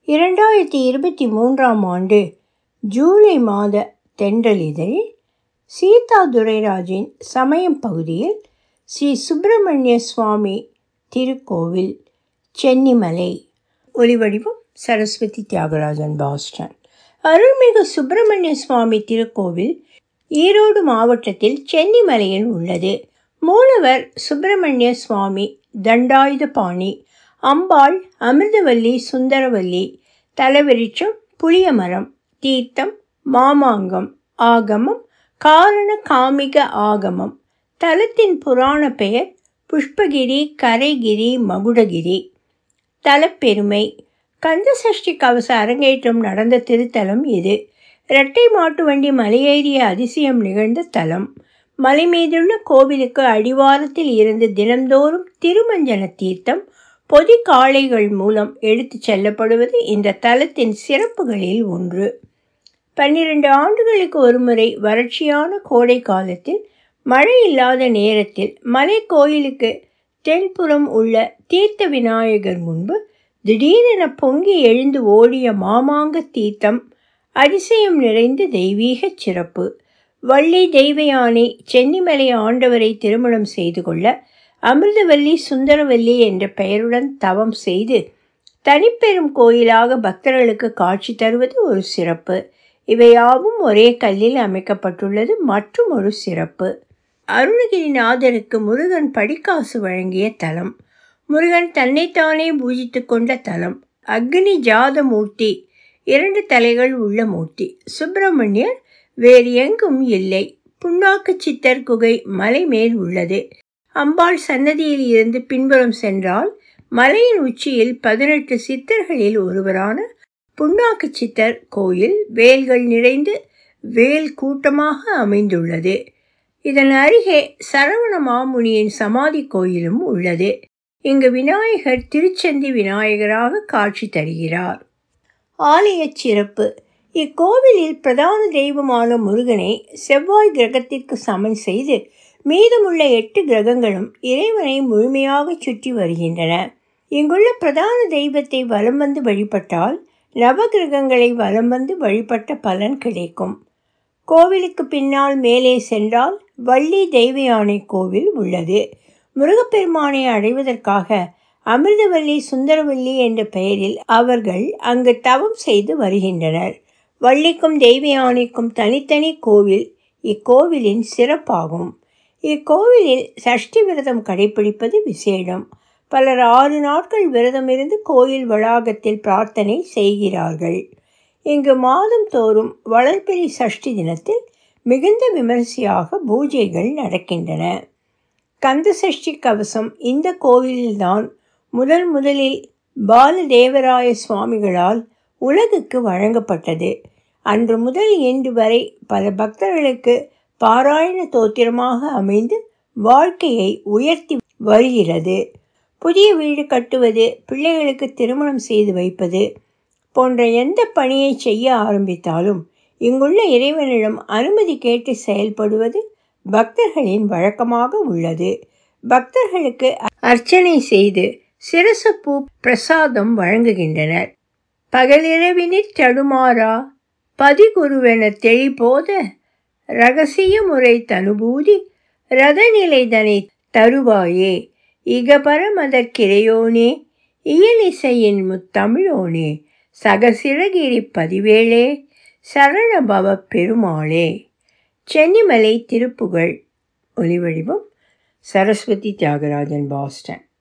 இரண்டாயிரத்தி இருபத்தி மூன்றாம் ஆண்டு ஜூலை மாத தென்றலிதழில் சீதா துரைராஜின் சமயம் பகுதியில் ஸ்ரீ சுப்பிரமணிய சுவாமி திருக்கோவில் சென்னிமலை ஒலிவடிவம் சரஸ்வதி தியாகராஜன் பாஸ்டன் அருள்மிகு சுப்பிரமணிய சுவாமி திருக்கோவில் ஈரோடு மாவட்டத்தில் சென்னிமலையில் உள்ளது மூலவர் சுப்பிரமணிய சுவாமி தண்டாயுதபாணி அம்பாள் அமிர்தவல்லி சுந்தரவல்லி தலவிருட்சம் புளியமரம் தீர்த்தம் மாமாங்கம் ஆகமம் காரண காமிக ஆகமம் தலத்தின் புராண பெயர் புஷ்பகிரி கரைகிரி மகுடகிரி தலப்பெருமை கந்தசஷ்டி கவச அரங்கேற்றம் நடந்த திருத்தலம் இது இரட்டை மாட்டு வண்டி மலையேறிய அதிசயம் நிகழ்ந்த தலம் மலை மீதுள்ள கோவிலுக்கு அடிவாரத்தில் இருந்து தினந்தோறும் திருமஞ்சன தீர்த்தம் பொதி காளைகள் மூலம் எடுத்துச் செல்லப்படுவது இந்த தலத்தின் சிறப்புகளில் ஒன்று பன்னிரண்டு ஆண்டுகளுக்கு ஒருமுறை வறட்சியான கோடை காலத்தில் மழை இல்லாத நேரத்தில் மலை கோயிலுக்கு தென்புறம் உள்ள தீர்த்த விநாயகர் முன்பு திடீரென பொங்கி எழுந்து ஓடிய மாமாங்க தீர்த்தம் அதிசயம் நிறைந்த தெய்வீக சிறப்பு வள்ளி தெய்வயானை சென்னிமலை ஆண்டவரை திருமணம் செய்து கொள்ள அமிர்தவல்லி சுந்தரவல்லி என்ற பெயருடன் தவம் செய்து தனிப்பெரும் கோயிலாக பக்தர்களுக்கு காட்சி தருவது ஒரு சிறப்பு இவையாவும் ஒரே கல்லில் அமைக்கப்பட்டுள்ளது மற்றும் ஒரு சிறப்பு அருணகிரிநாதருக்கு முருகன் படிக்காசு வழங்கிய தலம் முருகன் தன்னைத்தானே பூஜித்து கொண்ட தலம் அக்னி ஜாத மூர்த்தி இரண்டு தலைகள் உள்ள மூர்த்தி சுப்பிரமணியர் வேறு எங்கும் இல்லை புண்ணாக்கு சித்தர் குகை மலை மேல் உள்ளது அம்பாள் சன்னதியில் இருந்து பின்புறம் சென்றால் மலையின் உச்சியில் பதினெட்டு சித்தர்களில் ஒருவரான புண்ணாக்கு சித்தர் கோயில் வேல்கள் நிறைந்து வேல் கூட்டமாக அமைந்துள்ளது இதன் அருகே சரவண மாமுனியின் சமாதி கோயிலும் உள்ளது இங்கு விநாயகர் திருச்சந்தி விநாயகராக காட்சி தருகிறார் ஆலய சிறப்பு இக்கோவிலில் பிரதான தெய்வமான முருகனை செவ்வாய் கிரகத்திற்கு சமன் செய்து மீதமுள்ள எட்டு கிரகங்களும் இறைவனை முழுமையாக சுற்றி வருகின்றன இங்குள்ள பிரதான தெய்வத்தை வலம் வந்து வழிபட்டால் நவகிரகங்களை வலம் வந்து வழிபட்ட பலன் கிடைக்கும் கோவிலுக்கு பின்னால் மேலே சென்றால் வள்ளி தெய்வயானை கோவில் உள்ளது முருகப்பெருமானை அடைவதற்காக அமிர்தவல்லி சுந்தரவல்லி என்ற பெயரில் அவர்கள் அங்கு தவம் செய்து வருகின்றனர் வள்ளிக்கும் தெய்வயானைக்கும் தனித்தனி கோவில் இக்கோவிலின் சிறப்பாகும் இக்கோவிலில் சஷ்டி விரதம் கடைபிடிப்பது விசேடம் பலர் ஆறு நாட்கள் விரதம் இருந்து கோயில் வளாகத்தில் பிரார்த்தனை செய்கிறார்கள் இங்கு மாதம் தோறும் வளர்பிறை சஷ்டி தினத்தில் மிகுந்த விமரிசையாக பூஜைகள் நடக்கின்றன கந்த சஷ்டி கவசம் இந்த கோவிலில்தான் முதல் முதலில் பாலதேவராய சுவாமிகளால் உலகுக்கு வழங்கப்பட்டது அன்று முதல் இன்று வரை பல பக்தர்களுக்கு பாராயண தோத்திரமாக அமைந்து வாழ்க்கையை உயர்த்தி வருகிறது புதிய வீடு கட்டுவது பிள்ளைகளுக்கு திருமணம் செய்து வைப்பது போன்ற எந்த பணியை செய்ய ஆரம்பித்தாலும் இங்குள்ள இறைவனிடம் அனுமதி கேட்டு செயல்படுவது பக்தர்களின் வழக்கமாக உள்ளது பக்தர்களுக்கு அர்ச்சனை செய்து சிரசப்பூ பிரசாதம் வழங்குகின்றனர் பகலிரவினிற் தடுமாறா பதிகுருவென தெளிபோத ரகசிய முறை தனுபூதி ரதநிலைதனை தருவாயே இகபரமதற்கிரையோனே இயலிசையின் முத்தமிழோனே சகசிரகிரி பதிவேளே சரணபவ பெருமாளே சென்னிமலை திருப்புகழ் ஒலிவடிவம் சரஸ்வதி தியாகராஜன் பாஸ்டன்